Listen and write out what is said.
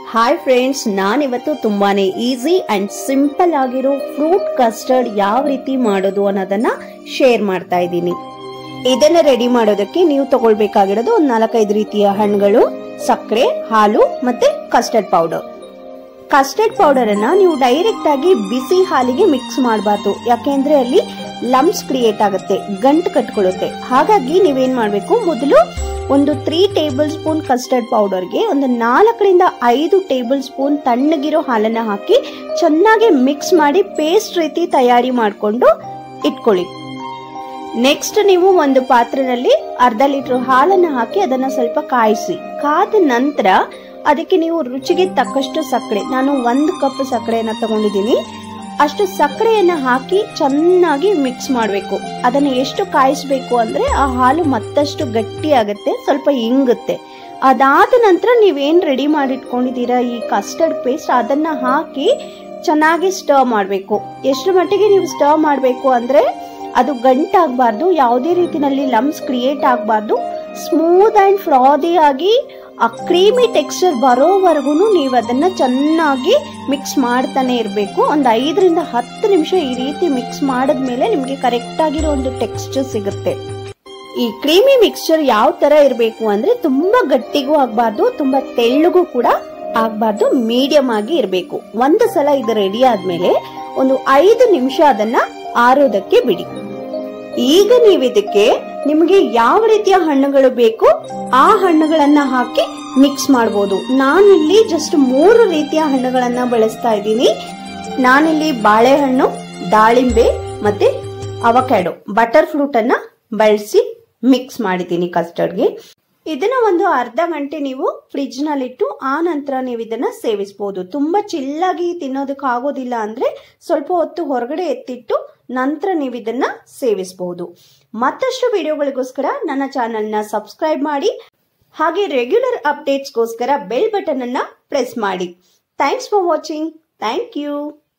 hi friends ನಾನಿವತ್ತು ತುಂಬಾನೇ easy and simple ಆಗಿರೋ ಫ್ರೂಟ್ ಕಸ್ಟರ್ಡ್ ಯಾವ ರೀತಿ ಮಾಡೋದು ಅನ್ನೋದನ್ನ ಶೇರ್ ಮಾಡ್ತಾ ಇದ್ದೀನಿ ಇದನ್ನ ರೆಡಿ ಮಾಡೋದಕ್ಕೆ ನೀವು ತಗೊಳ್ಬೇಕಾಗಿರೋದು ಒಂದು ನಾಲ್ಕೈದು ರೀತಿಯ ಹಣ್ಣುಗಳು ಸಕ್ಕರೆ ಹಾಲು ಮತ್ತೆ ಕಸ್ಟರ್ಡ್ ಪೌಡರ್ ಕಸ್ಟರ್ಡ್ ಪೌಡರ್ ಅನ್ನ ನೀವು ಡೈರೆಕ್ಟ್ ಆಗಿ ಬಿಸಿ ಹಾಲಿಗೆ ಮಿಕ್ಸ್ ಮಾಡಬಾರ್ದು ಯಾಕೆಂದ್ರೆ ಅಲ್ಲಿ ಲಮ್ಸ್ ಕ್ರಿಯೇಟ್ ಆಗುತ್ತೆ ಗಂಟು ಕಟ್ಕೊಳ್ಳುತ್ತೆ ಹಾಗಾಗಿ ನೀವೇನ್ ಮಾಡಬೇಕು ಮೊದಲು ಒಂದು ತ್ರೀ ಟೇಬಲ್ ಸ್ಪೂನ್ ಕಸ್ಟರ್ಡ್ ಪೌಡರ್ಗೆ ಒಂದು ನಾಲ್ಕರಿಂದ ಐದು ಟೇಬಲ್ ಸ್ಪೂನ್ ತಣ್ಣಗಿರೋ ಹಾಲನ್ನ ಹಾಕಿ ಚೆನ್ನಾಗಿ ಮಿಕ್ಸ್ ಮಾಡಿ ಪೇಸ್ಟ್ ರೀತಿ ತಯಾರಿ ಮಾಡಿಕೊಂಡು ಇಟ್ಕೊಳ್ಳಿ ನೆಕ್ಸ್ಟ್ ನೀವು ಒಂದು ಪಾತ್ರೆಯಲ್ಲಿ ಅರ್ಧ ಲೀಟರ್ ಹಾಲನ್ನ ಹಾಕಿ ಅದನ್ನ ಸ್ವಲ್ಪ ಕಾಯಿಸಿ ಕಾದ ನಂತರ ಅದಕ್ಕೆ ನೀವು ರುಚಿಗೆ ತಕ್ಕಷ್ಟು ಸಕ್ಕರೆ ನಾನು ಒಂದು ಕಪ್ ಸಕ್ಕರೆಯನ್ನ ತಗೊಂಡಿದ್ದೀನಿ ಅಷ್ಟು ಸಕ್ಕರೆಯನ್ನ ಹಾಕಿ ಚೆನ್ನಾಗಿ ಮಿಕ್ಸ್ ಮಾಡಬೇಕು ಅದನ್ನ ಎಷ್ಟು ಕಾಯಿಸ್ಬೇಕು ಅಂದ್ರೆ ಆ ಹಾಲು ಮತ್ತಷ್ಟು ಗಟ್ಟಿ ಆಗುತ್ತೆ ಸ್ವಲ್ಪ ಇಂಗುತ್ತೆ ಅದಾದ ನಂತರ ನೀವೇನ್ ರೆಡಿ ಮಾಡಿಟ್ಕೊಂಡಿದ್ದೀರಾ ಈ ಕಸ್ಟರ್ಡ್ ಪೇಸ್ಟ್ ಅದನ್ನ ಹಾಕಿ ಚೆನ್ನಾಗಿ ಸ್ಟರ್ ಮಾಡಬೇಕು ಎಷ್ಟು ಮಟ್ಟಿಗೆ ನೀವು ಸ್ಟರ್ ಮಾಡಬೇಕು ಅಂದ್ರೆ ಅದು ಗಂಟಾಗಬಾರ್ದು ಯಾವುದೇ ರೀತಿನಲ್ಲಿ ಲಮ್ಸ್ ಕ್ರಿಯೇಟ್ ಆಗಬಾರ್ದು ಸ್ಮೂತ್ ಅಂಡ್ ಫ್ಲಾದಿ ಆಗಿ ಆ ಕ್ರೀಮಿ ಟೆಕ್ಸ್ಚರ್ ಬರೋವರೆಗೂ ನೀವು ಅದನ್ನ ಚೆನ್ನಾಗಿ ಮಿಕ್ಸ್ ಮಾಡ್ತಾನೆ ಇರಬೇಕು ಒಂದು ಐದರಿಂದ ಹತ್ತು ನಿಮಿಷ ಈ ರೀತಿ ಮಿಕ್ಸ್ ಮಾಡಿದ್ಮೇಲೆ ನಿಮಗೆ ಕರೆಕ್ಟ್ ಆಗಿರೋ ಒಂದು ಟೆಕ್ಸ್ಚರ್ ಸಿಗುತ್ತೆ ಈ ಕ್ರೀಮಿ ಮಿಕ್ಸ್ಚರ್ ಯಾವ ತರ ಇರಬೇಕು ಅಂದ್ರೆ ತುಂಬಾ ಗಟ್ಟಿಗೂ ಆಗ್ಬಾರ್ದು ತುಂಬಾ ತೆಳ್ಳಗೂ ಕೂಡ ಆಗ್ಬಾರ್ದು ಮೀಡಿಯಂ ಆಗಿ ಇರಬೇಕು ಒಂದು ಸಲ ಇದು ರೆಡಿ ಆದ್ಮೇಲೆ ಒಂದು ಐದು ನಿಮಿಷ ಅದನ್ನ ಆರೋದಕ್ಕೆ ಬಿಡಿ ಈಗ ನೀವು ಇದಕ್ಕೆ ನಿಮಗೆ ಯಾವ ರೀತಿಯ ಹಣ್ಣುಗಳು ಬೇಕು ಆ ಹಣ್ಣುಗಳನ್ನ ಹಾಕಿ ಮಿಕ್ಸ್ ಮಾಡಬಹುದು ನಾನಿಲ್ಲಿ ಜಸ್ಟ್ ಮೂರು ರೀತಿಯ ಹಣ್ಣುಗಳನ್ನ ಬಳಸ್ತಾ ಇದ್ದೀನಿ ನಾನಿಲ್ಲಿ ಬಾಳೆಹಣ್ಣು ದಾಳಿಂಬೆ ಮತ್ತೆ ಅವಕ್ಯಾಡೋ ಬಟರ್ ಫ್ರೂಟ್ ಅನ್ನ ಬಳಸಿ ಮಿಕ್ಸ್ ಮಾಡಿದ್ದೀನಿ ಕಸ್ಟರ್ಡ್ಗೆ ಇದನ್ನ ಒಂದು ಅರ್ಧ ಗಂಟೆ ನೀವು ಫ್ರಿಜ್ ನಲ್ಲಿಟ್ಟು ಆ ನಂತರ ನೀವು ಇದನ್ನ ಸೇವಿಸಬಹುದು ತುಂಬಾ ಚಿಲ್ಲಾಗಿ ತಿನ್ನೋದಕ್ಕೆ ಆಗೋದಿಲ್ಲ ಅಂದ್ರೆ ಸ್ವಲ್ಪ ಹೊತ್ತು ಹೊರಗಡೆ ಎತ್ತಿಟ್ಟು ನಂತರ ನೀವು ಇದನ್ನ ಸೇವಿಸಬಹುದು ಮತ್ತಷ್ಟು ವಿಡಿಯೋಗಳಿಗೋಸ್ಕರ ನನ್ನ ಚಾನೆಲ್ನ ಸಬ್ಸ್ಕ್ರೈಬ್ ಮಾಡಿ ಹಾಗೆ ರೆಗ್ಯುಲರ್ ಅಪ್ಡೇಟ್ಸ್ಗೋಸ್ಕರ ಬೆಲ್ ಬಟನ್ ಅನ್ನ ಪ್ರೆಸ್ ಮಾಡಿ thanks for watching thank you